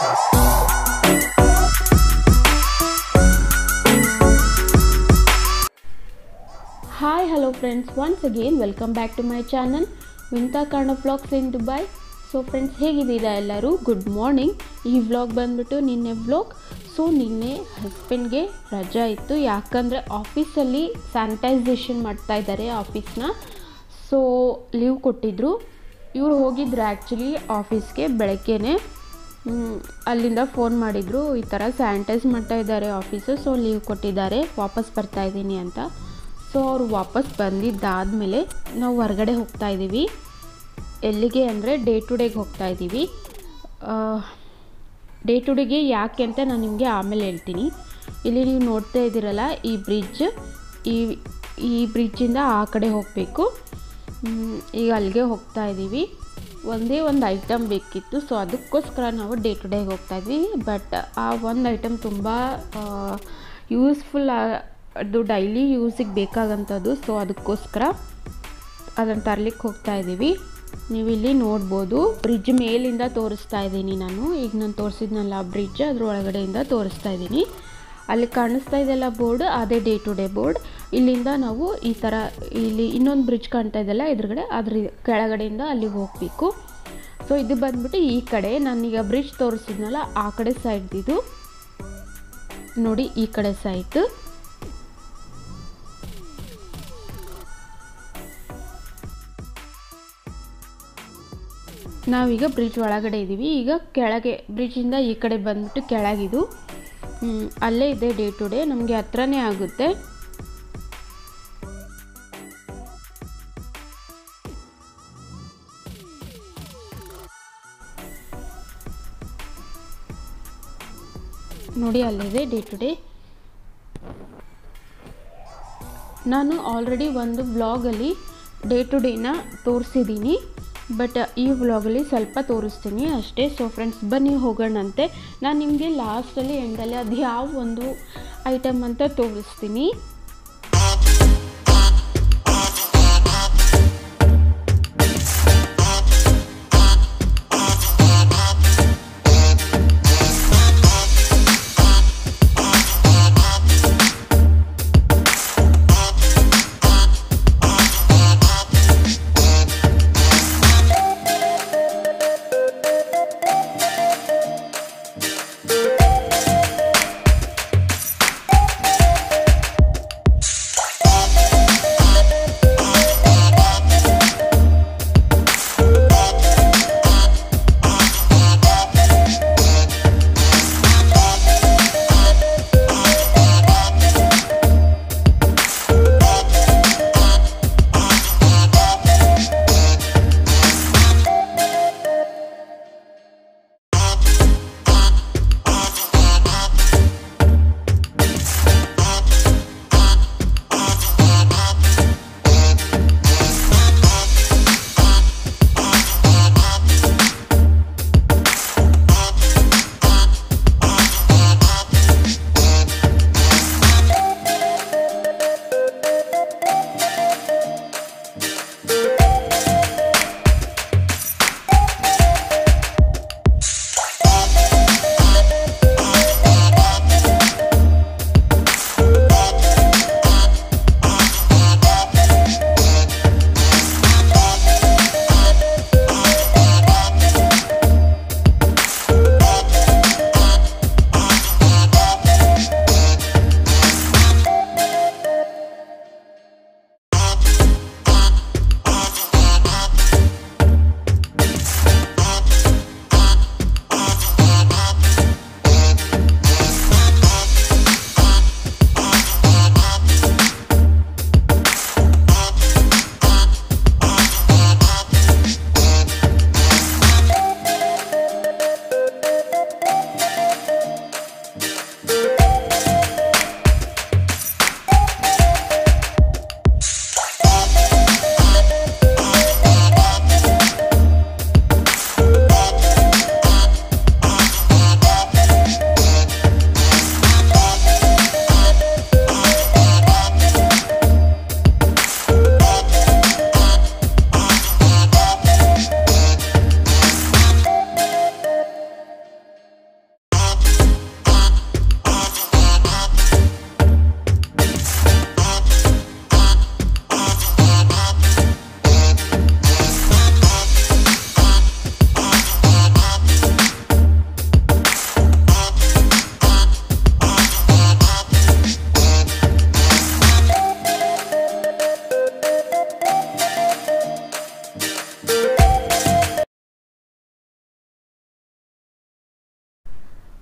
hi hello friends once again welcome back to my channel ವಿಂತಾ ಕಾರ್ಣ vlogs in Dubai so friends ಹೇಗಿದ್ದೀರಾ ಎಲ್ಲರೂ good morning ಈ vlog ಬಂದ್ಬಿಟ್ಟು ನಿನ್ನೆ ವ್ಲಾಗ್ ಸೊ ನಿನ್ನೆ ಹಸ್ಬೆಂಡ್ಗೆ ರಜಾ ಇತ್ತು ಯಾಕಂದರೆ ಆಫೀಸಲ್ಲಿ ಸ್ಯಾನಿಟೈಸೇಷನ್ ಮಾಡ್ತಾ ಇದ್ದಾರೆ ಆಫೀಸ್ನ ಸೊ ಲೀವ್ ಕೊಟ್ಟಿದ್ದರು ಇವ್ರು ಹೋಗಿದ್ರು ಆ್ಯಕ್ಚುಲಿ ಆಫೀಸ್ಗೆ ಬೆಳಗ್ಗೆನೆ ಹ್ಮ್, ಅಲ್ಲಿಂದ ಫೋನ್ ಮಾಡಿದರು ಈ ಥರ ಸ್ಯಾನಿಟೈಸ್ ಮಾಡ್ತಾ ಇದ್ದಾರೆ ಆಫೀಸು ಸೊ ಲೀವ್ ಕೊಟ್ಟಿದ್ದಾರೆ ವಾಪಸ್ ಬರ್ತಾ ಇದ್ದೀನಿ ಅಂತ ಸೊ ಅವರು ವಾಪಸ್ ಬಂದಿದ್ದಾದಮೇಲೆ ನಾವು ಹೊರಗಡೆ ಹೋಗ್ತಾ ಇದ್ದೀವಿ ಎಲ್ಲಿಗೆ ಅಂದರೆ ಡೇ ಟು ಡೇಗೆ ಹೋಗ್ತಾ ಇದ್ದೀವಿ ಡೇ ಟು ಡೇಗೆ ಯಾಕೆ ಅಂತ ನಾನು ನಿಮಗೆ ಆಮೇಲೆ ಹೇಳ್ತೀನಿ ಇಲ್ಲಿ ನೀವು ನೋಡ್ತಾ ಇದ್ದೀರಲ್ಲ ಈ ಬ್ರಿಡ್ಜ್ ಈ ಈ ಬ್ರಿಡ್ಜಿಂದ ಆ ಕಡೆ ಹೋಗಬೇಕು ಈಗ ಅಲ್ಲಿಗೆ ಹೋಗ್ತಾ ಇದ್ದೀವಿ ಒಂದೇ ಒಂದು ಐಟಮ್ ಬೇಕಿತ್ತು ಸೊ ಅದಕ್ಕೋಸ್ಕರ ನಾವು ಡೇ ಟು ಡೇಗೆ ಹೋಗ್ತಾ ಇದ್ವಿ ಬಟ್ ಆ ಒಂದು ಐಟಮ್ ತುಂಬ ಯೂಸ್ಫುಲ್ ಅದು ಡೈಲಿ ಯೂಸಿಗೆ ಬೇಕಾಗಂಥದ್ದು ಸೊ ಅದಕ್ಕೋಸ್ಕರ ಅದನ್ನು ತರ್ಲಿಕ್ಕೆ ಹೋಗ್ತಾ ಇದ್ದೀವಿ ನೀವು ಇಲ್ಲಿ ನೋಡ್ಬೋದು ಬ್ರಿಡ್ಜ್ ಮೇಲಿಂದ ತೋರಿಸ್ತಾ ಇದ್ದೀನಿ ನಾನು ಈಗ ನಾನು ತೋರಿಸಿದ್ನಲ್ಲ ಬ್ರಿಡ್ಜ್ ಅದ್ರ ಒಳಗಡೆಯಿಂದ ತೋರಿಸ್ತಾ ಇದ್ದೀನಿ ಅಲ್ಲಿ ಕಾಣಿಸ್ತಾ ಇದೆಲ್ಲ ಬೋರ್ಡ್ ಅದೇ ಡೇ ಟು ಡೇ ಬೋರ್ಡ್ ಇಲ್ಲಿಂದ ನಾವು ಈ ಥರ ಇಲ್ಲಿ ಇನ್ನೊಂದು ಬ್ರಿಡ್ಜ್ ಕಾಣ್ತಾ ಇದೆಯಲ್ಲ ಎದುರುಗಡೆ ಅದ್ರ ಕೆಳಗಡೆಯಿಂದ ಅಲ್ಲಿಗೆ ಹೋಗಬೇಕು ಸೊ ಇದು ಬಂದ್ಬಿಟ್ಟು ಈ ಕಡೆ ನಾನೀಗ ಬ್ರಿಡ್ಜ್ ತೋರಿಸಿದ್ನಲ್ಲ ಆ ಕಡೆ ಸೈಡ್ದಿದು ನೋಡಿ ಈ ಕಡೆ ಸೈಡ್ ನಾವೀಗ ಬ್ರಿಡ್ಜ್ ಒಳಗಡೆ ಇದ್ದೀವಿ ಈಗ ಕೆಳಗೆ ಬ್ರಿಡ್ಜಿಂದ ಈ ಕಡೆ ಬಂದ್ಬಿಟ್ಟು ಕೆಳಗಿದು ಹ್ಮ್, ಅಲ್ಲೇ ಇದೆ ಡೇ ಟು ಡೇ ನಮಗೆ ಹತ್ರನೇ ಆಗುತ್ತೆ ನೋಡಿ ಅಲ್ಲಿದೆ ಡೇ ಟು ಡೇ ನಾನು ಆಲ್ರೆಡಿ ಒಂದು ವ್ಲಾಗಲ್ಲಿ ಡೇ ಟು ಡೇನ ತೋರಿಸಿದ್ದೀನಿ ಬಟ್ ಈ ವ್ಲಾಗಲ್ಲಿ ಸ್ವಲ್ಪ ತೋರಿಸ್ತೀನಿ ಅಷ್ಟೇ ಸೊ ಫ್ರೆಂಡ್ಸ್ ಬನ್ನಿ ಹೋಗೋಣಂತೆ ನಾನು ನಿಮಗೆ ಲಾಸ್ಟಲ್ಲಿ ಎಂಡಲ್ಲಿ ಅದು ಯಾವ ಒಂದು ಐಟಮ್ ಅಂತ ತೋರಿಸ್ತೀನಿ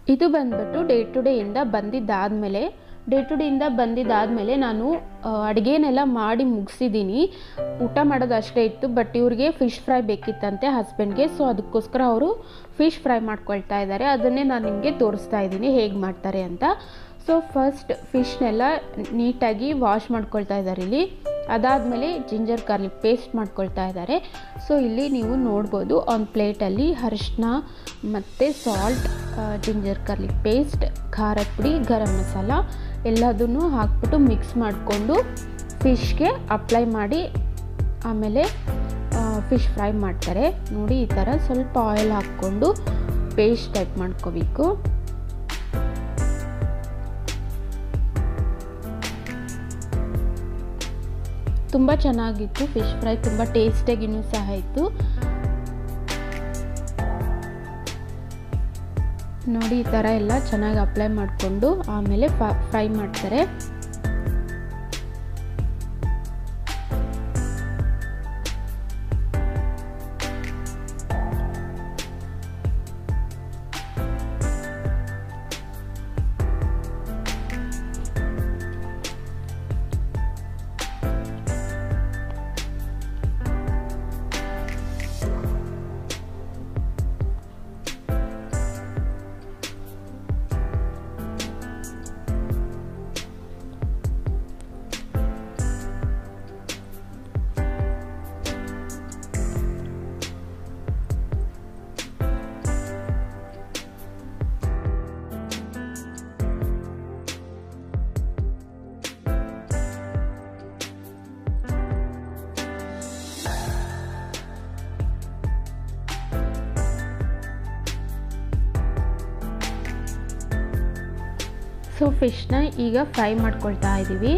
ಇದು ಬಂದ್ಬಿಟ್ಟು ಡೇ ಟು ಡೇಯಿಂದ ಬಂದಿದ್ದಾದಮೇಲೆ ಡೇ ಟು ಡೇಯಿಂದ ಬಂದಿದ್ದಾದಮೇಲೆ ನಾನು ಅಡುಗೆನೆಲ್ಲ ಮಾಡಿ ಮುಗಿಸಿದ್ದೀನಿ ಊಟ ಮಾಡೋದು ಅಷ್ಟೇ ಇತ್ತು ಬಟ್ ಇವ್ರಿಗೆ ಫಿಶ್ ಫ್ರೈ ಬೇಕಿತ್ತಂತೆ ಹಸ್ಬೆಂಡ್ಗೆ ಸೊ ಅದಕ್ಕೋಸ್ಕರ ಅವರು ಫಿಶ್ ಫ್ರೈ ಮಾಡ್ಕೊಳ್ತಾ ಇದ್ದಾರೆ ಅದನ್ನೇ ನಾನು ನಿಮಗೆ ತೋರಿಸ್ತಾ ಇದ್ದೀನಿ ಹೇಗೆ ಮಾಡ್ತಾರೆ ಅಂತ ಸೊ ಫಸ್ಟ್ ಫಿಶ್ನೆಲ್ಲ ನೀಟಾಗಿ ವಾಶ್ ಮಾಡ್ಕೊಳ್ತಾ ಇದ್ದಾರೆ ಇಲ್ಲಿ ಅದಾದಮೇಲೆ ಜಿಂಜರ್ ಗಾರ್ಲಿಕ್ ಪೇಸ್ಟ್ ಮಾಡ್ಕೊಳ್ತಾ ಇದ್ದಾರೆ ಸೊ ಇಲ್ಲಿ ನೀವು ನೋಡ್ಬೋದು ಒಂದು ಪ್ಲೇಟಲ್ಲಿ ಅರಿಶಿನ ಮತ್ತು ಸಾಲ್ಟ್ ಜಿಂಜರ್ ಗಾರ್ಲಿಕ್ ಪೇಸ್ಟ್ ಖಾರದ ಪುಡಿ ಗರಂ ಮಸಾಲ ಎಲ್ಲದನ್ನು ಹಾಕ್ಬಿಟ್ಟು ಮಿಕ್ಸ್ ಮಾಡಿಕೊಂಡು ಫಿಶ್ಗೆ ಅಪ್ಲೈ ಮಾಡಿ ಆಮೇಲೆ ಫಿಶ್ ಫ್ರೈ ಮಾಡ್ತಾರೆ ನೋಡಿ ಈ ಥರ ಸ್ವಲ್ಪ ಆಯಿಲ್ ಹಾಕ್ಕೊಂಡು ಪೇಸ್ಟ್ ಟೈಪ್ ಮಾಡ್ಕೋಬೇಕು ತುಂಬ ಚೆನ್ನಾಗಿತ್ತು ಫಿಶ್ ಫ್ರೈ ತುಂಬ ಟೇಸ್ಟಿಯಾಗಿನೂ ಸಹ ಇತ್ತು ನೋಡಿ ಈ ಥರ ಎಲ್ಲ ಚೆನ್ನಾಗಿ ಅಪ್ಲೈ ಮಾಡಿಕೊಂಡು ಆಮೇಲೆ ಫ್ರೈ ಮಾಡ್ತಾರೆ ಸೊ ಫಿಶ್ನ ಈಗ ಫ್ರೈ ಮಾಡ್ಕೊಳ್ತಾ ಇದ್ದೀವಿ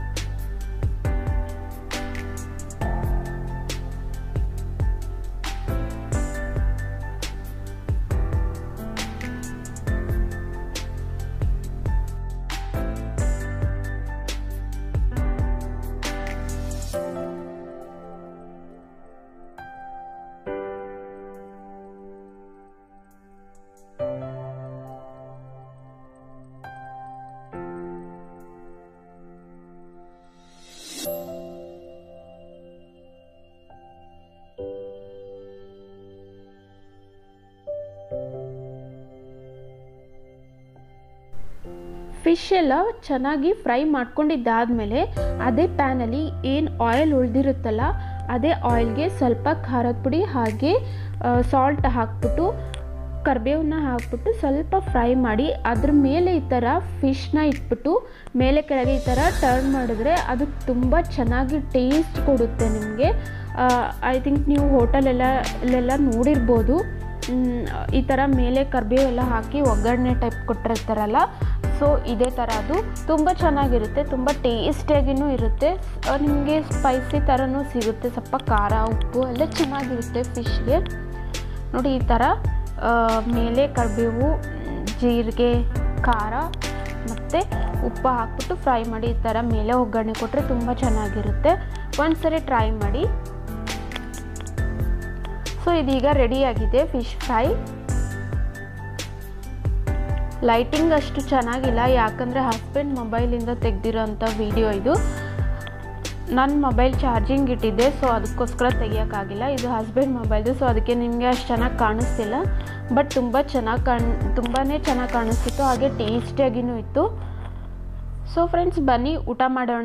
ಫಿಶ್ ಎಲ್ಲ ಚೆನ್ನಾಗಿ ಫ್ರೈ ಮಾಡ್ಕೊಂಡಿದ್ದಾದಮೇಲೆ ಅದೇ ಪ್ಯಾನಲ್ಲಿ ಏನು ಆಯಿಲ್ ಉಳಿದಿರುತ್ತಲ್ಲ ಅದೇ ಆಯಿಲ್ಗೆ ಸ್ವಲ್ಪ ಖಾರದ ಪುಡಿ ಹಾಗೆ ಸಾಲ್ಟ್ ಹಾಕ್ಬಿಟ್ಟು ಕರಿಬೇವನ್ನ ಹಾಕ್ಬಿಟ್ಟು ಸ್ವಲ್ಪ ಫ್ರೈ ಮಾಡಿ ಅದ್ರ ಮೇಲೆ ಈ ಥರ ಫಿಶ್ನ ಇಟ್ಬಿಟ್ಟು ಮೇಲೆ ಕೆಳಗೆ ಈ ಥರ ಟರ್ನ್ ಮಾಡಿದ್ರೆ ಅದು ತುಂಬ ಚೆನ್ನಾಗಿ ಟೇಸ್ಟ್ ಕೊಡುತ್ತೆ ನಿಮಗೆ ಐ ಥಿಂಕ್ ನೀವು ಹೋಟೆಲೆಲ್ಲ ಅಲ್ಲೆಲ್ಲ ನೋಡಿರ್ಬೋದು ಈ ಥರ ಮೇಲೆ ಕರಿಬೇವು ಎಲ್ಲ ಹಾಕಿ ಒಗ್ಗರಣೆ ಟೈಪ್ ಕೊಟ್ಟಿರ್ತಾರಲ್ಲ ಸೊ ಇದೇ ಥರ ಅದು ತುಂಬ ಚೆನ್ನಾಗಿರುತ್ತೆ ತುಂಬ ಟೇಸ್ಟಿಯಾಗಿಯೂ ಇರುತ್ತೆ ನಿಮಗೆ ಸ್ಪೈಸಿ ಥರನೂ ಸಿಗುತ್ತೆ ಸ್ವಲ್ಪ ಖಾರ ಉಪ್ಪು ಎಲ್ಲ ಚೆನ್ನಾಗಿರುತ್ತೆ ಫಿಶ್ಗೆ ನೋಡಿ ಈ ಥರ ಮೇಲೆ ಕರಿಬೇವು ಜೀರಿಗೆ ಖಾರ ಮತ್ತು ಉಪ್ಪು ಹಾಕ್ಬಿಟ್ಟು ಫ್ರೈ ಮಾಡಿ ಈ ಥರ ಮೇಲೆ ಒಗ್ಗರಣೆ ಕೊಟ್ಟರೆ ತುಂಬ ಚೆನ್ನಾಗಿರುತ್ತೆ ಒಂದ್ಸರಿ ಟ್ರೈ ಮಾಡಿ ಸೊ ಇದೀಗ ರೆಡಿಯಾಗಿದೆ ಫಿಶ್ ಫ್ರೈ ಲೈಟಿಂಗ್ ಅಷ್ಟು ಚೆನ್ನಾಗಿಲ್ಲ ಯಾಕಂದರೆ ಹಸ್ಬೆಂಡ್ ಮೊಬೈಲಿಂದ ತೆಗೆದಿರೋಂಥ ವಿಡಿಯೋ ಇದು ನನ್ನ ಮೊಬೈಲ್ ಚಾರ್ಜಿಂಗ್ ಇಟ್ಟಿದ್ದೆ ಸೊ ಅದಕ್ಕೋಸ್ಕರ ತೆಗಿಯೋಕ್ಕಾಗಿಲ್ಲ ಇದು ಹಸ್ಬೆಂಡ್ ಮೊಬೈಲ್ದು ಸೊ ಅದಕ್ಕೆ ನಿಮಗೆ ಅಷ್ಟು ಚೆನ್ನಾಗಿ ಕಾಣಿಸ್ತಿಲ್ಲ ಬಟ್ ತುಂಬ ಚೆನ್ನಾಗಿ ಕಾಣ್ ತುಂಬಾ ಚೆನ್ನಾಗಿ ಕಾಣಿಸ್ತಿತ್ತು ಹಾಗೆ ಟೇಸ್ಟಿಯಾಗಿಯೂ ಇತ್ತು ಸೊ ಫ್ರೆಂಡ್ಸ್ ಬನ್ನಿ ಊಟ ಮಾಡೋಣ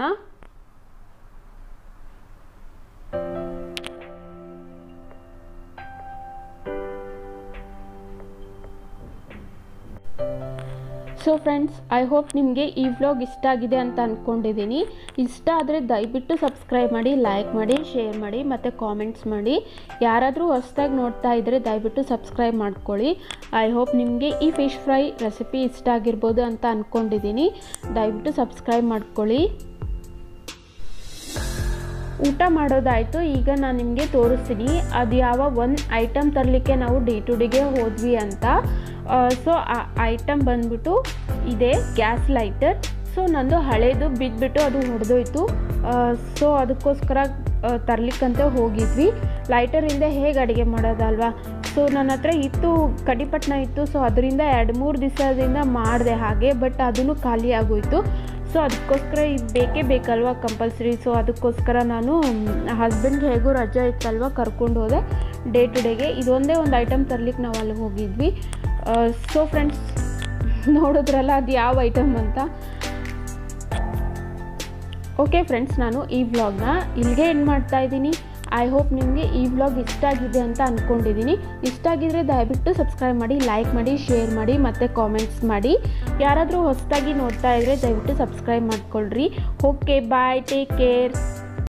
ಸೊ ಫ್ರೆಂಡ್ಸ್ ಐ ಹೋಪ್ ನಿಮಗೆ ಈ ವ್ಲಾಗ್ ಇಷ್ಟ ಆಗಿದೆ ಅಂತ ಅಂದ್ಕೊಂಡಿದ್ದೀನಿ ಇಷ್ಟ ಆದರೆ ದಯವಿಟ್ಟು ಸಬ್ಸ್ಕ್ರೈಬ್ ಮಾಡಿ ಲೈಕ್ ಮಾಡಿ ಶೇರ್ ಮಾಡಿ ಮತ್ತು ಕಾಮೆಂಟ್ಸ್ ಮಾಡಿ ಯಾರಾದರೂ ಹೊಸ್ದಾಗಿ ನೋಡ್ತಾ ಇದ್ದರೆ ದಯವಿಟ್ಟು ಸಬ್ಸ್ಕ್ರೈಬ್ ಮಾಡ್ಕೊಳ್ಳಿ ಐ ಹೋಪ್ ನಿಮಗೆ ಈ ಫಿಶ್ ಫ್ರೈ ರೆಸಿಪಿ ಇಷ್ಟ ಆಗಿರ್ಬೋದು ಅಂತ ಅಂದ್ಕೊಂಡಿದ್ದೀನಿ ದಯವಿಟ್ಟು ಸಬ್ಸ್ಕ್ರೈಬ್ ಮಾಡ್ಕೊಳ್ಳಿ ಊಟ ಮಾಡೋದಾಯಿತು ಈಗ ನಾನು ನಿಮಗೆ ತೋರಿಸ್ತೀನಿ ಅದು ಯಾವ ಒಂದು ಐಟಮ್ ತರಲಿಕ್ಕೆ ನಾವು ಡಿ ಟು ಡಿಗೆ ಹೋದ್ವಿ ಅಂತ ಸೊ ಆ ಐಟಮ್ ಬಂದ್ಬಿಟ್ಟು ಇದೆ ಗ್ಯಾಸ್ ಲೈಟರ್ ಸೊ ನಂದು ಹಳೇದು ಬಿದ್ದುಬಿಟ್ಟು ಅದು ಹೊಡೆದೋಯ್ತು ಸೊ ಅದಕ್ಕೋಸ್ಕರ ತರಲಿಕ್ಕಂತ ಹೋಗಿದ್ವಿ ಲೈಟರಿಂದ ಹೇಗೆ ಅಡುಗೆ ಮಾಡೋದಲ್ವಾ ಸೊ ನನ್ನ ಹತ್ರ ಇತ್ತು ಕಡಿಪಟ್ನ ಇತ್ತು ಸೊ ಅದರಿಂದ ಎರಡು ಮೂರು ದಿವಸದಿಂದ ಮಾಡಿದೆ ಹಾಗೆ ಬಟ್ ಅದೂ ಖಾಲಿ ಆಗೋಯ್ತು ಸೊ ಅದಕ್ಕೋಸ್ಕರ ಇದು ಬೇಕೇ ಬೇಕಲ್ವ ಕಂಪಲ್ಸರಿ ಸೊ ಅದಕ್ಕೋಸ್ಕರ ನಾನು ಹಸ್ಬೆಂಡ್ಗೆ ಹೇಗೂ ರಜೆ ಇತ್ತಲ್ವ ಕರ್ಕೊಂಡು ಹೋದೆ ಡೇ ಟು ಡೇಗೆ ಇದೊಂದೇ ಒಂದು ಐಟಮ್ ತರ್ಲಿಕ್ಕೆ ನಾವು ಅಲ್ಲಿಗೆ ಹೋಗಿದ್ವಿ ಸೊ ಫ್ರೆಂಡ್ಸ್ ನೋಡಿದ್ರಲ್ಲ ಅದು ಯಾವ ಐಟಮ್ ಅಂತ ಓಕೆ ಫ್ರೆಂಡ್ಸ್ ನಾನು ಈ ವ್ಲಾಗ್ನ ಇಲ್ಲಿಗೆ ಏನು ಮಾಡ್ತಾ ಇದ್ದೀನಿ ಐ ಹೋಪ್ ನಿಮಗೆ ಈ ವ್ಲಾಗ್ ಇಷ್ಟ ಆಗಿದೆ ಅಂತ ಅಂದ್ಕೊಂಡಿದ್ದೀನಿ ಇಷ್ಟ ಆಗಿದ್ರೆ ದಯವಿಟ್ಟು ಸಬ್ಸ್ಕ್ರೈಬ್ ಮಾಡಿ ಲೈಕ್ ಮಾಡಿ ಶೇರ್ ಮಾಡಿ ಮತ್ತು ಕಾಮೆಂಟ್ಸ್ ಮಾಡಿ ಯಾರಾದರೂ ಹೊಸದಾಗಿ ನೋಡ್ತಾ ಇದ್ದರೆ ದಯವಿಟ್ಟು ಸಬ್ಸ್ಕ್ರೈಬ್ ಮಾಡ್ಕೊಳ್ರಿ ಓಕೆ ಬಾಯ್ ಟೇಕ್ ಕೇರ್